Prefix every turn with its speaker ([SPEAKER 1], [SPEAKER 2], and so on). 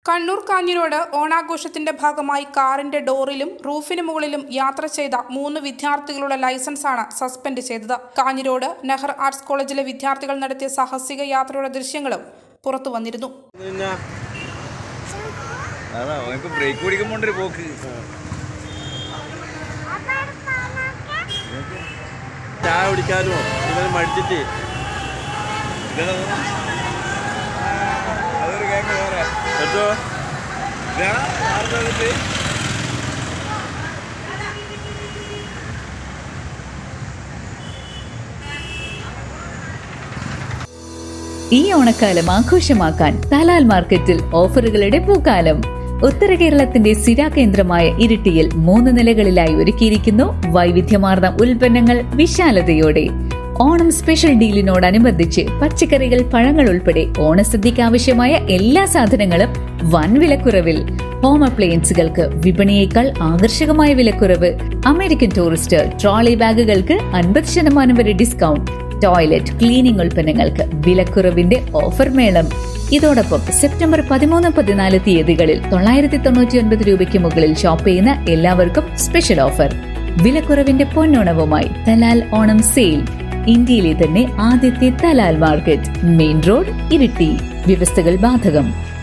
[SPEAKER 1] കണ്ണൂർ കാഞ്ഞിരോട് ഓണാഘോഷത്തിന്റെ ഭാഗമായി കാറിന്റെ ഡോറിലും റൂഫിന് മുകളിലും യാത്ര ചെയ്ത മൂന്ന് വിദ്യാർത്ഥികളുടെ ലൈസൻസാണ് സസ്പെൻഡ് ചെയ്തത് കാഞ്ഞിരോട് നെഹർ ആർട്സ് കോളേജിലെ വിദ്യാർത്ഥികൾ നടത്തിയ സാഹസിക യാത്രയുടെ ദൃശ്യങ്ങളും പുറത്തു വന്നിരുന്നു
[SPEAKER 2] പിന്നെ
[SPEAKER 3] അതാ ഓനിപ്പോ ബ്രേക്ക് പിടിക്കുമ്പോണ്ടൊരു പോക്ക്
[SPEAKER 2] ചായ കുടിക്കാനോ ഇവന് മടിച്ചിട്ട്
[SPEAKER 3] ഇതാ അതൊരു കേക്ക് വേറെ
[SPEAKER 2] കേട്ടോ
[SPEAKER 3] ഇതാണ് ആരുടെ വന്നിട്ട്
[SPEAKER 4] ഈ ഓണക്കാലം ആഘോഷമാക്കാൻ തലാൽ മാർക്കറ്റിൽ ഓഫറുകളുടെ പൂക്കാലം ഉത്തര കേരളത്തിന്റെ സ്ഥിരാകേന്ദ്രമായ ഇരിട്ടിയിൽ മൂന്ന് നിലകളിലായി ഒരുക്കിയിരിക്കുന്നു വൈവിധ്യമാർന്ന ഉൽപ്പന്നങ്ങൾ വിശാലതയോടെ ഓണം സ്പെഷ്യൽ ഡീലിനോടനുബന്ധിച്ച് പച്ചക്കറികൾ പഴങ്ങൾ ഉൾപ്പെടെ ഓണസദ്യക്ക് ആവശ്യമായ എല്ലാ സാധനങ്ങളും വൻ വിലക്കുറവിൽ ഹോം അപ്ലയൻസുകൾക്ക് വിപണിയേക്കാൾ ആകർഷകമായ വിലക്കുറവ് അമേരിക്കൻ ടൂറിസ്റ്റ് ട്രോളി ബാഗുകൾക്ക് അൻപത് ശതമാനം വരെ ഡിസ്കൗണ്ട് ടോയ്ലറ്റ് ക്ലീനിംഗ് ഉൽപ്പന്നങ്ങൾക്ക് വിലക്കുറവിന്റെ ഓഫർ മേളം ഇതോടൊപ്പം സെപ്റ്റംബർ പതിമൂന്ന് പതിനാല് തീയതികളിൽ തൊള്ളായിരത്തി തൊണ്ണൂറ്റി ഒൻപത് രൂപയ്ക്ക് മുകളിൽ ഷോപ്പ് ചെയ്യുന്ന എല്ലാവർക്കും സ്പെഷ്യൽ ഓഫർ വിലക്കുറവിന്റെ പൊന്നോണവുമായി തലാൽ ഓണം സെയിൽ ഇന്ത്യയിലെ തന്നെ ആദ്യത്തെ Thalal market main road Iritty വ്യവസ്ഥകൾ ബാധകം